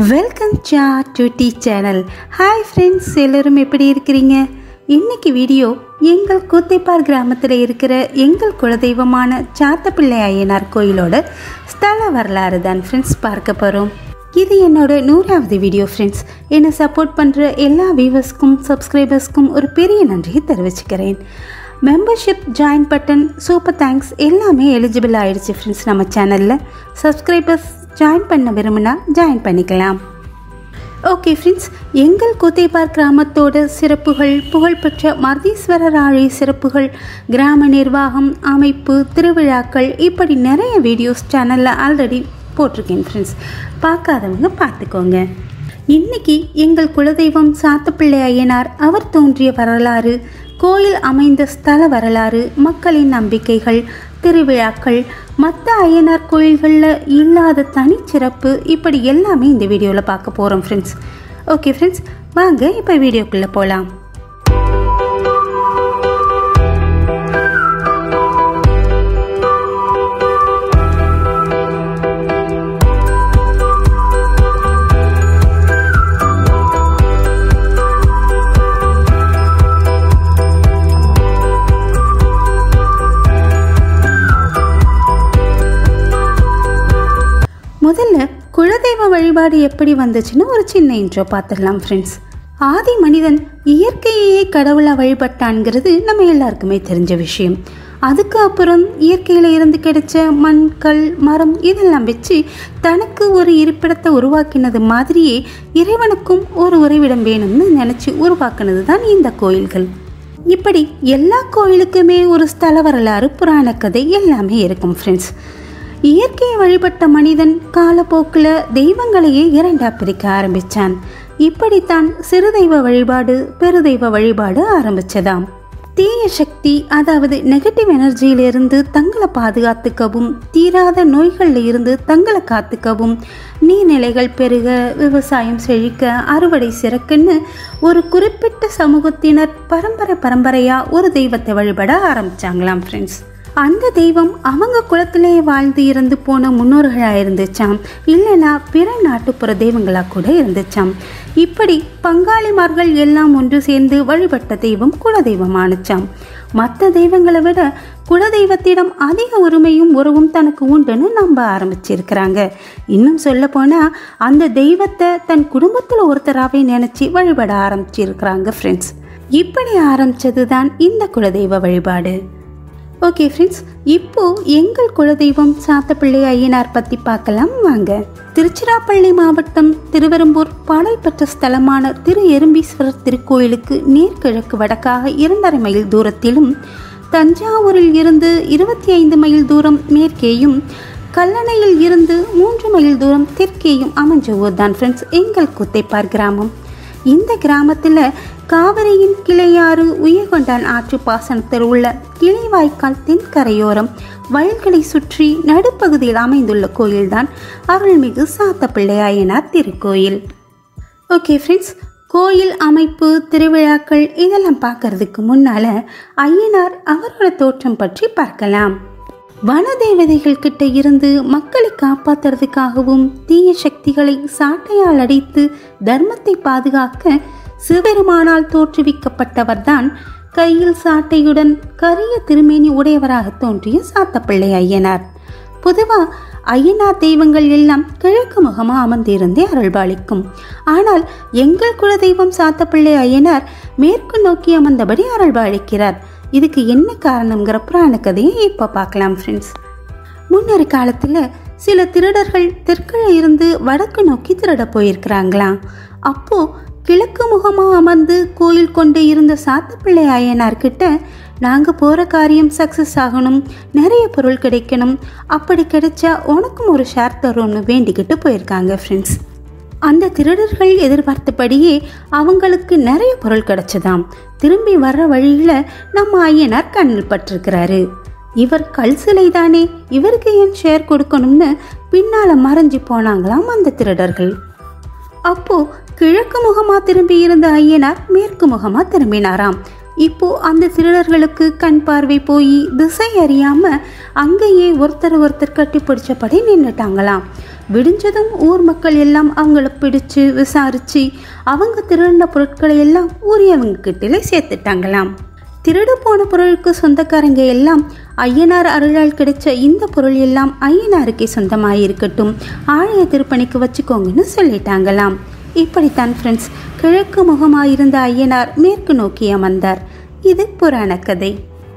welcome சா டு டி சேனல் ஹாய் ஃப்ரெண்ட்ஸ் எல்லோரும் எப்படி இருக்கிறீங்க இன்னைக்கு வீடியோ எங்கள் கூத்தைப்பார் கிராமத்தில் இருக்கிற எங்கள் குலதெய்வமான சாத்தப்பிள்ளை ஐயனார் கோயிலோட ஸ்தல வரலாறு தான் ஃப்ரெண்ட்ஸ் பார்க்க போகிறோம் இது என்னோட நூறாவது வீடியோ ஃப்ரெண்ட்ஸ் என்னை சப்போர்ட் பண்ணுற எல்லா வியூவர்ஸ்க்கும் சப்ஸ்கிரைபர்ஸ்க்கும் ஒரு பெரிய நன்றியை தெரிவிச்சுக்கிறேன் membership join button super thanks எல்லாமே எலிஜிபிள் ஆயிடுச்சு ஃப்ரெண்ட்ஸ் நம்ம சேனலில் சப்ஸ்கிரைபர்ஸ் ஜாயின் பண்ண விரும்பினா ஜாயின் பண்ணிக்கலாம் ஓகே ஃப்ரெண்ட்ஸ் எங்கள் கூத்தைப்பார் கிராமத்தோட சிறப்புகள் புகழ்பெற்ற மர்தீஸ்வரர் ஆழி சிறப்புகள் கிராம நிர்வாகம் அமைப்பு திருவிழாக்கள் இப்படி நிறைய வீடியோஸ் சேனலில் ஆல்ரெடி போட்டிருக்கேன் ஃப்ரெண்ட்ஸ் பார்க்காதவங்க பார்த்துக்கோங்க இன்னைக்கு எங்கள் குலதெய்வம் சாத்தப்பிள்ளை ஐயனார் அவர் தோன்றிய வரலாறு கோயில் அமைந்த ஸ்தல வரலாறு மக்களின் நம்பிக்கைகள் திருவிழாக்கள் மற்ற ஐயனார் கோயில்களில் இல்லாத தனிச்சிறப்பு இப்படி எல்லாமே இந்த வீடியோவில் பார்க்க போகிறோம் ஃப்ரெண்ட்ஸ் ஓகே ஃப்ரெண்ட்ஸ் வாங்க இப்போ வீடியோக்குள்ளே போகலாம் முதல்ல குலதெய்வ வழிபாடு எப்படி வந்துச்சுன்னு ஒரு சின்ன இன்ட்ரோ பார்த்துடலாம் ஃப்ரெண்ட்ஸ் ஆதி மனிதன் இயற்கையையே கடவுளாக வழிபட்டான்ங்கிறது நம்ம எல்லாருக்குமே தெரிஞ்ச விஷயம் அதுக்கு அப்புறம் இயற்கையில் இருந்து கிடைச்ச மண் கல் மரம் இதெல்லாம் வச்சு தனக்கு ஒரு இருப்பிடத்தை உருவாக்கினது மாதிரியே இறைவனுக்கும் ஒரு உறைவிடம் வேணும்னு நினச்சி உருவாக்குனது தான் இந்த கோயில்கள் இப்படி எல்லா கோயிலுக்குமே ஒரு ஸ்தல வரலாறு புராண கதை எல்லாமே இருக்கும் ஃப்ரெண்ட்ஸ் இயற்கையை வழிபட்ட மனிதன் காலப்போக்கில் தெய்வங்களையே இரண்டா பிரிக்க ஆரம்பிச்சான் இப்படித்தான் சிறு தெய்வ வழிபாடு பெருதெய்வ வழிபாடு ஆரம்பிச்சதாம் தீய சக்தி அதாவது நெகட்டிவ் எனர்ஜியிலிருந்து தங்களை பாதுகாத்துக்கவும் தீராத நோய்களில் இருந்து தங்களை காத்துக்கவும் நீர்நிலைகள் பெருக விவசாயம் செழிக்க அறுவடை சிறக்குன்னு ஒரு குறிப்பிட்ட சமூகத்தினர் பரம்பரை பரம்பரையாக ஒரு தெய்வத்தை வழிபட ஆரம்பிச்சாங்களாம் ஃப்ரெண்ட்ஸ் அந்த தெய்வம் அவங்க குலத்திலே வாழ்ந்து இறந்து போன முன்னோர்களாக இருந்துச்சாம் இல்லைனா பிற நாட்டுப்புற தெய்வங்களாக கூட இருந்துச்சாம் இப்படி பங்காளிமார்கள் எல்லாம் ஒன்று சேர்ந்து வழிபட்ட தெய்வம் குலதெய்வம் ஆணுச்சாம் மற்ற தெய்வங்களை விட குலதெய்வத்திடம் அதிக உரிமையும் உறவும் தனக்கு உண்டுன்னு நம்ப ஆரம்பிச்சிருக்கிறாங்க இன்னும் சொல்ல போனால் அந்த தெய்வத்தை தன் குடும்பத்தில் ஒருத்தராகவே நினச்சி வழிபட ஆரம்பிச்சிருக்கிறாங்க ஃப்ரெண்ட்ஸ் இப்படி ஆரம்பிச்சது தான் இந்த குலதெய்வ வழிபாடு ஓகே ஃப்ரெண்ட்ஸ் இப்போ எங்கள் குலதெய்வம் சாத்தப்பிள்ளை ஐயனார் பற்றி பார்க்கலாம் வாங்க திருச்சிராப்பள்ளி மாவட்டம் திருவெரும்பூர் பாடல் பெற்ற ஸ்தலமான திரு எறும்பீஸ்வரர் திருக்கோயிலுக்கு நேர்கிழக்கு வடக்காக இரண்டரை மைல் தூரத்திலும் தஞ்சாவூரில் இருந்து இருபத்தி ஐந்து மைல் தூரம் மேற்கேயும் கல்லணையில் இருந்து மூன்று மைல் தூரம் தெற்கேயும் அமைஞ்ச ஊர் தான் ஃப்ரெண்ட்ஸ் எங்கள் குத்தைப்பார் கிராமம் இந்த கிராமத்தில் காவிரியின் கிளையாறு உயர்கொண்டான் ஆற்று பாசனத்தில் உள்ள கிளைவாய்க்கால் தென்கரையோரம் வயல்களை சுற்றி நடுப்பகுதியில் அமைந்துள்ள கோயில்தான் அருள்மிகு சாத்தப்பிள்ளை ஐயனார் திருக்கோயில் ஓகே ஃப்ரெண்ட்ஸ் கோயில் அமைப்பு திருவிழாக்கள் இதெல்லாம் பார்க்கறதுக்கு முன்னால் ஐயனார் அவரோட தோற்றம் பற்றி பார்க்கலாம் வனதேவதைகள் கிட்ட இருந்து மக்களை காப்பாத்துறதுக்காகவும் தீய சக்திகளை சாட்டையால் அடித்து தர்மத்தை பாதுகாக்க சிவபெருமானால் தோற்றுவிக்கப்பட்டவர்தான் கையில் சாட்டையுடன் கரிய திருமேனி உடையவராக தோன்றிய சாத்தப்பிள்ளை ஐயனார் பொதுவா ஐயனார் தெய்வங்கள் எல்லாம் கிழக்கு முகமா அமர்ந்திருந்தே அருள்பாலிக்கும் ஆனால் எங்கள் குலதெய்வம் சாத்தப்பிள்ளை ஐயனார் மேற்கு நோக்கி அமர்ந்தபடி அருள்பாலிக்கிறார் இதுக்கு என்ன காரணங்கிற புராண கதையை இப்போ பார்க்கலாம் ஃப்ரெண்ட்ஸ் முன்னொரு காலத்தில் சில திருடர்கள் தெற்கில் இருந்து வடக்கு நோக்கி திருட போயிருக்கிறாங்களாம் அப்போ கிழக்கு முகமாக அமர்ந்து கோயில் கொண்டு இருந்த சாத்தப்பிள்ளை ஐயனார்கிட்ட நாங்கள் போகிற காரியம் சக்ஸஸ் ஆகணும் நிறைய பொருள் கிடைக்கணும் அப்படி கிடைச்சா உனக்கும் ஒரு ஷேர் தரும்னு வேண்டிக்கிட்டு போயிருக்காங்க ஃப்ரெண்ட்ஸ் அந்த திருடர்கள் எதிர்பார்த்தபடியே அவங்களுக்கு நிறைய பொருள் கிடைச்சதாம் திரும்பி வர்ற வழியில் நம்ம ஐயனார் கண்ணில் பட்டிருக்கிறாரு இவர் கல் சிலை தானே இவருக்கு ஏன் ஷேர் கொடுக்கணும்னு பின்னால மறைஞ்சு போனாங்களாம் அந்த திருடர்கள் அப்போ கிழக்கு முகமா திரும்பி இருந்த ஐயனார் மேற்கு முகமா திரும்பினாராம் இப்போ அந்த திருடர்களுக்கு கண் பார்வை போய் திசை அறியாம அங்கேயே ஒருத்தர் ஒருத்தர் கட்டிப்பிடிச்சபடி நின்றுட்டாங்களாம் விடிஞ்சதும் ஊர் மக்கள் எல்லாம் அவங்கள பிடிச்சு விசாரிச்சு அவங்க திருடின பொருட்களை எல்லாம் உரியவங்க கிட்டே சேர்த்துட்டாங்களாம் திருடு போன பொருளுக்கு சொந்தக்காரங்க எல்லாம் ஐயனார் அருளால் கிடைச்ச இந்த பொருள் எல்லாம் ஐயனாருக்கே சொந்தமாயிருக்கட்டும் ஆலய திருப்பணிக்கு வச்சுக்கோங்கன்னு சொல்லிட்டாங்களாம் இப்படித்தான் ஃப்ரெண்ட்ஸ் கிழக்கு முகமாயிருந்த ஐயனார் மேற்கு நோக்கி அமர்ந்தார் இது புராண கதை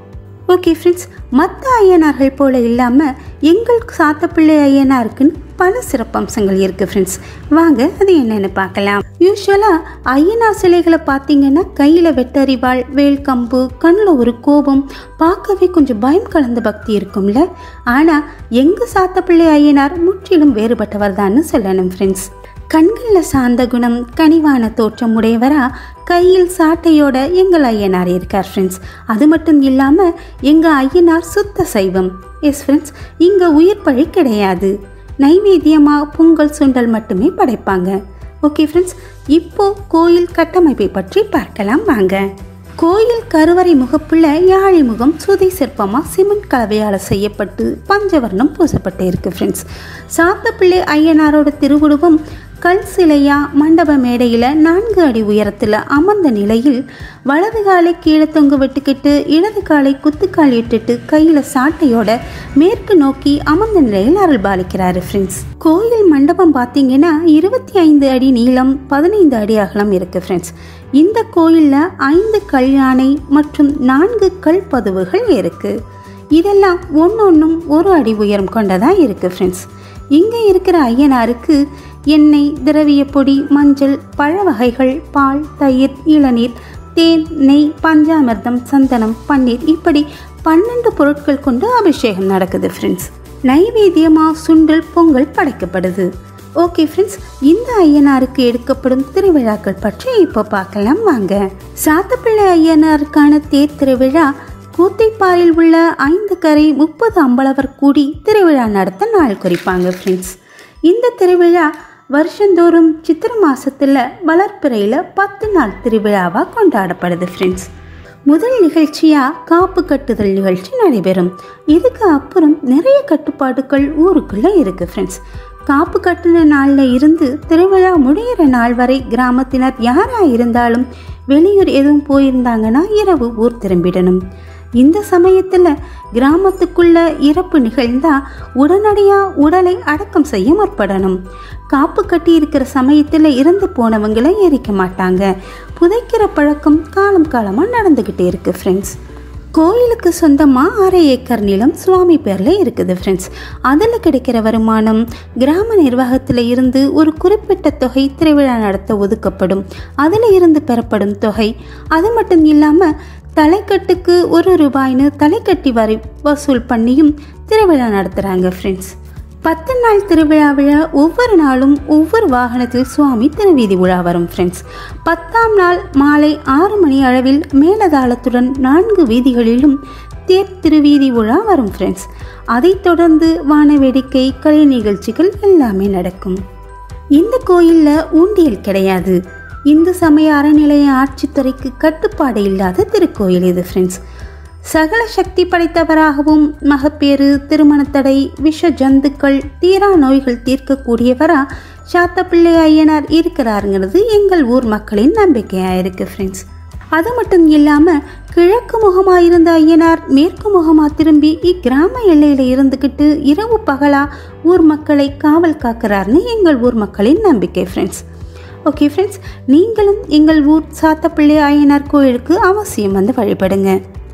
ஓகே ஃப்ரெண்ட்ஸ் மற்ற ஐயனார்கள் போல இல்லாமல் எங்கள் சாத்தப்பிள்ளை ஐயனாருக்குன்னு பல சிறப்பம்சங்கள் இருக்குது ஃப்ரெண்ட்ஸ் வாங்க அது என்னென்னு பார்க்கலாம் யூஸ்வலாக ஐயனார் சிலைகளை பார்த்தீங்கன்னா கையில் வெட்டறிவாள் வேல் கம்பு கண்ணில் ஒரு கோபம் பார்க்கவே கொஞ்சம் பயம் கலந்த பக்தி இருக்கும்ல ஆனால் எங்கள் சாத்தப்பிள்ளை ஐயனார் முற்றிலும் வேறுபட்டவர் தான்னு சொல்லணும் ஃப்ரெண்ட்ஸ் கண்களில் சார்ந்த குணம் கனிவான தோற்றம் உடையவரா கையில் சாட்டையோட எங்கள் ஐயனார் இருக்கார் ஃப்ரெண்ட்ஸ் அது மட்டும் இல்லாமல் எங்கள் ஐயனார் சுத்த சைவம் எஸ் ஃப்ரெண்ட்ஸ் இங்கே உயிர் பழி கிடையாது நைவேத்தியமாக பொங்கல் சுண்டல் மட்டுமே படைப்பாங்க ஓகே ஃப்ரெண்ட்ஸ் இப்போ கோயில் கட்டமைப்பை பற்றி பார்க்கலாம் வாங்க கோயில் கருவறை முகப்புள்ள யாழி முகம் சுதை சிற்பமாக சிமெண்ட் கலவையால் செய்யப்பட்டு பஞ்சவர்ணம் பூசப்பட்டு இருக்கு ஃப்ரெண்ட்ஸ் சாத்தப்பிள்ளை ஐயனாரோட திருவுருவம் கல் சிலையா மண்டப மேடையில் நான்கு அடி உயரத்தில் அமர்ந்த நிலையில் வலது காலை கீழே தொங்க விட்டுக்கிட்டு இடது காலை குத்துக்கால் இட்டுட்டு கையில் சாட்டையோட மேற்கு நோக்கி அமர்ந்த நிலையில் அருள் பாலிக்கிறாரு ஃப்ரெண்ட்ஸ் கோயில் மண்டபம் பார்த்தீங்கன்னா இருபத்தி ஐந்து அடி நீளம் பதினைந்து அடி அகலம் இருக்கு ஃப்ரெண்ட்ஸ் இந்த கோயிலில் ஐந்து கல் யானை மற்றும் நான்கு கல் பதுவுகள் இருக்குது இதெல்லாம் ஒன்றொன்றும் ஒரு அடி உயரம் கொண்டதாக இருக்குது ஃப்ரெண்ட்ஸ் இங்கே இருக்கிற ஐயனாருக்கு எண்ணெய் திரவிய பொடி மஞ்சள் பழ வகைகள் பால் தயிர் இளநீர் தேன் நெய் பஞ்சாமிர்தம் சந்தனம் பன்னீர் இப்படி பன்னெண்டு பொருட்கள் கொண்டு அபிஷேகம் நடக்குது ஃப்ரெண்ட்ஸ் நைவேத்தியமாக சுண்டல் பொங்கல் படைக்கப்படுது ஓகே ஃப்ரெண்ட்ஸ் இந்த ஐயனாருக்கு எடுக்கப்படும் திருவிழாக்கள் பற்றி இப்போ பார்க்கலாம் வாங்க சாத்தப்பிள்ளை ஐயனாருக்கான தேர் திருவிழா கூத்தைப்பாறையில் உள்ள ஐந்து கரை முப்பது அம்பலவர் கூடி திருவிழா நடத்த நாள் குறிப்பாங்க ஃப்ரெண்ட்ஸ் இந்த திருவிழா வருஷந்தோறும் சித்திர மாசத்துல வளர்ப்பிறையில் பத்து நாள் திருவிழாவாக கொண்டாடப்படுது ஃப்ரெண்ட்ஸ் முதல் நிகழ்ச்சியாக காப்பு கட்டுதல் நிகழ்ச்சி நடைபெறும் இதுக்கு அப்புறம் நிறைய கட்டுப்பாடுகள் ஊருக்குள்ளே இருக்குது ஃப்ரெண்ட்ஸ் காப்பு கட்டின நாளில் இருந்து திருவிழா முடிகிற நாள் வரை கிராமத்தினர் யாராக இருந்தாலும் வெளியூர் எதுவும் போயிருந்தாங்கன்னா இரவு ஊர் திரும்பிடணும் இந்த சமயத்தில் கிராமத்துக்குள்ள இறப்பு நிகழ்ந்தா உடனடியாக உடலை அடக்கம் செய்ய முற்படணும் காப்பு கட்டி இருக்கிற சமயத்தில் இறந்து போனவங்களை எரிக்க மாட்டாங்க புதைக்கிற பழக்கம் காலம் காலமாக நடந்துக்கிட்டே இருக்கு ஃப்ரெண்ட்ஸ் கோயிலுக்கு சொந்தமாக அரை ஏக்கர் நிலம் சுவாமி பேரில் இருக்குது ஃப்ரெண்ட்ஸ் அதில் கிடைக்கிற வருமானம் கிராம நிர்வாகத்தில் இருந்து ஒரு குறிப்பிட்ட தொகை திருவிழா நடத்த ஒதுக்கப்படும் அதில் இருந்து பெறப்படும் தொகை அது மட்டும் இல்லாமல் தலைக்கட்டுக்கு ஒரு ரூபாய்னு தலைக்கட்டி வரி வசூல் பண்ணியும் திருவிழா நடத்துகிறாங்க ஃப்ரெண்ட்ஸ் பத்து நாள் திருவிழாவில் ஒவ்வொரு நாளும் ஒவ்வொரு வாகனத்தில் சுவாமி திருவீதி உலா வரும் ஃப்ரெண்ட்ஸ் பத்தாம் நாள் மாலை ஆறு மணி அளவில் மேலதாளத்துடன் நான்கு வீதிகளிலும் தேர் திருவீதி உலா வரும் ஃப்ரெண்ட்ஸ் அதைத் தொடர்ந்து வான வேடிக்கை கலை நிகழ்ச்சிகள் எல்லாமே நடக்கும் இந்த கோயிலில் ஊண்டியல் கிடையாது இந்து சமய அறநிலைய ஆட்சித்துறைக்கு கட்டுப்பாடு இல்லாத திருக்கோயில் இது ஃப்ரெண்ட்ஸ் சகல சக்தி படைத்தவராகவும் மகப்பேறு திருமணத்தடை விஷ ஜந்துக்கள் தீரா நோய்கள் தீர்க்கக்கூடியவரா சாத்தப்பிள்ளை ஐயனார் இருக்கிறாருங்கிறது எங்கள் ஊர் மக்களின் நம்பிக்கையாக இருக்குது ஃப்ரெண்ட்ஸ் அது மட்டும் இல்லாமல் கிழக்கு முகமாக இருந்த ஐயனார் மேற்கு முகமாக திரும்பி இக்கிராம எல்லையில் இருந்துக்கிட்டு இரவு பகலா ஊர் மக்களை காவல் காக்கிறாருன்னு எங்கள் ஊர் மக்களின் நம்பிக்கை ஃப்ரெண்ட்ஸ் ஓகே ஃப்ரெண்ட்ஸ் நீங்களும் எங்கள் ஊர் சாத்தப்பிள்ளை ஐயனார் கோயிலுக்கு அவசியம் வந்து வழிபடுங்க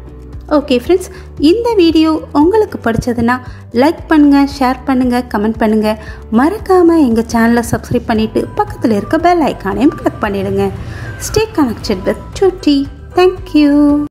ஓகே ஃப்ரெண்ட்ஸ் இந்த வீடியோ உங்களுக்கு பிடிச்சதுன்னா லைக் பண்ணுங்கள் ஷேர் பண்ணுங்கள் கமெண்ட் பண்ணுங்கள் மறக்காமல் எங்கள் சேனலை சப்ஸ்கிரைப் பண்ணிவிட்டு பக்கத்தில் இருக்க பெல் ஐக்கானையும் கிளிக் பண்ணிடுங்க ஸ்டே கனெக்டட் வித் டுட்டி தேங்க்யூ